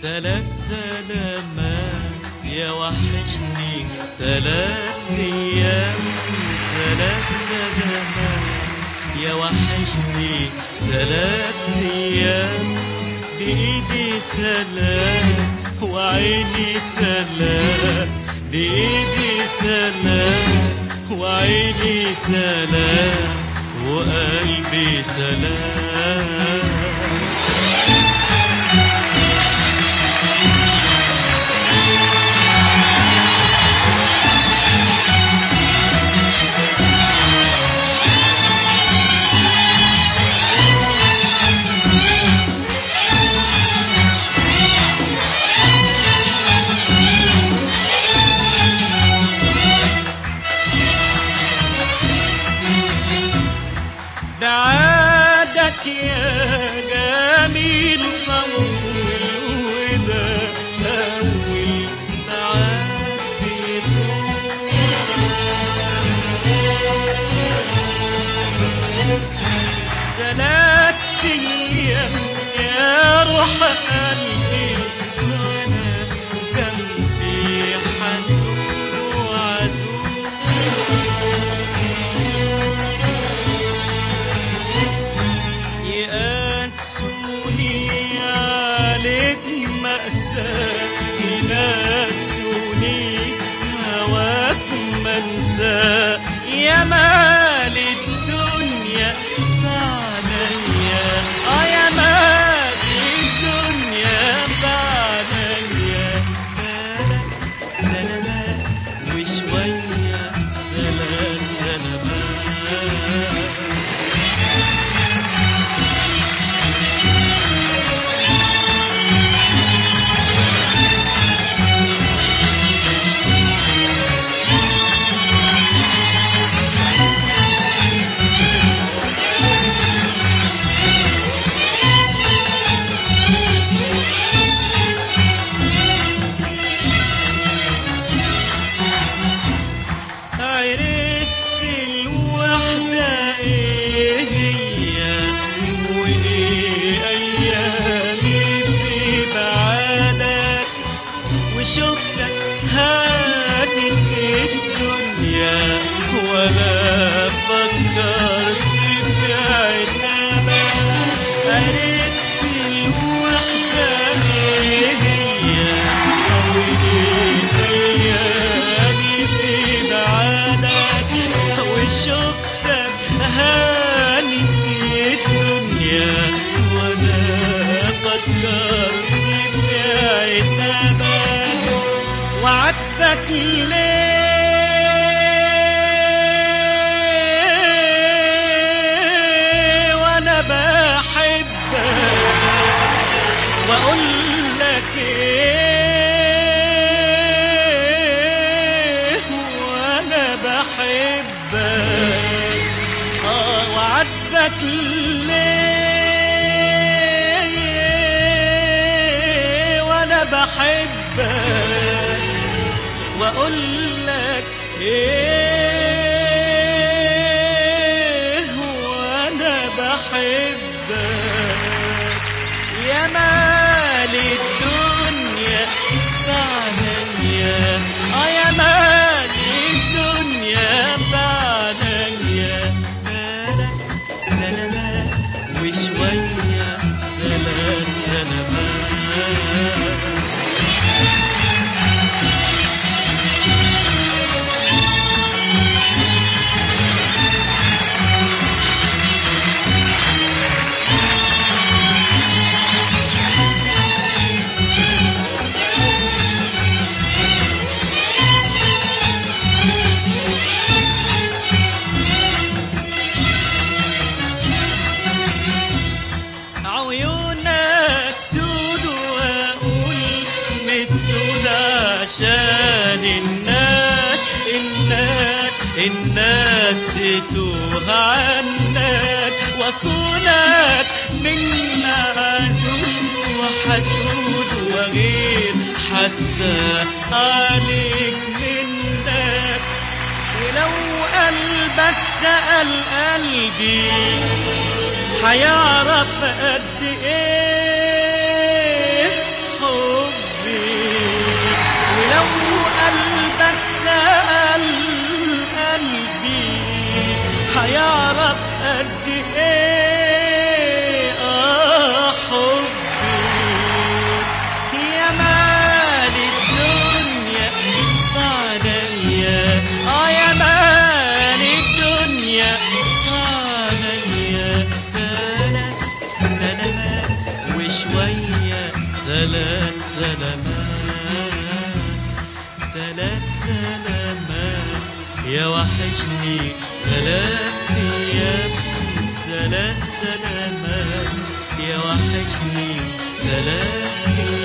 تلات سلامات يا وحشني تلات ايام تلات سلامات يا وحشني تلات ايام بايدي سلام وعيني سلام بايدي سلام وعيني سلام وقلبي سلام بعادك يا جميل طول وده أول معاك بيطول تلات أيام يا روح قلبي وأنا جنبي حزون وعزول يقاسوني عليك مأساة ينسوني هواك منسى يا مال الدنيا بعليا اه يا مال الدنيا بعليا ثلاث سلامات وشوية ثلاث سلامات عرفت الوحدة ايه هي وايه ايامي في بعدك وشفتك هانت الدنيا ولا فكرت في عتابك عرفت الوحدة ايه هي وايه ايامي في بعدك وشفتك هاني في الدنيا وانا فكرت في عتابك وعدك ليه وانا بحبك واقول لك ايه وانا بحبك اه وعدك ليه وانا بحبك واقول لك ايه وانا بحبك يا مال الدنيا فعليا اه يا مال الدنيا فعليا ثلاث سلامات وشوية ثلاث سلامات عيونك سود واقول مش سود عشان الناس الناس الناس تتوه عنك وصولك من معزول وحسود وغير حتى عليك منك ولو قلبك سأل قلبي هيعرف قد ايه هيعرف قد ايه اه حبي يا مال الدنيا عليا اه يا مال الدنيا عليا ثلاث سلامات وشوية ثلاث سلامات ثلاث سلامات يا وحشني ثلاث ايام ثلاث سلامات يا وحشني ثلاث ايام